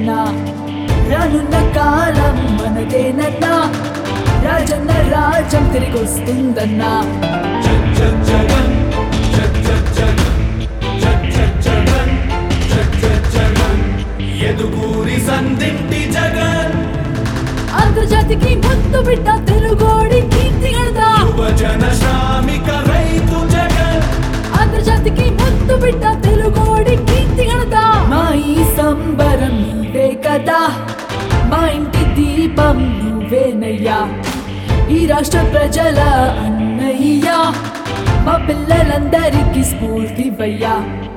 జగనన్న రానున్న కాలం మనదేనన్నా రాజన్న రాజ్యం తిరిగొస్తుందన్నా ఎదుగూరి సందింటి జగన్ అంతర్జాతికి ముద్దు బిడ్డ తెలుగోడి కీర్తి గడదా యువజన శ్రామిక రైతు జగన్ అంతర్జాతికి ముద్దు బిడ్డ తెలుగోడి కీర్తి గడదా మా ఈ సంబరం నీవే కదా మా ఇంటి దీపం నువ్వేనయ్యా ఈ రాష్ట్ర ప్రజల అన్నయ్యా మా పిల్లలందరికీ స్ఫూర్తివయ్యా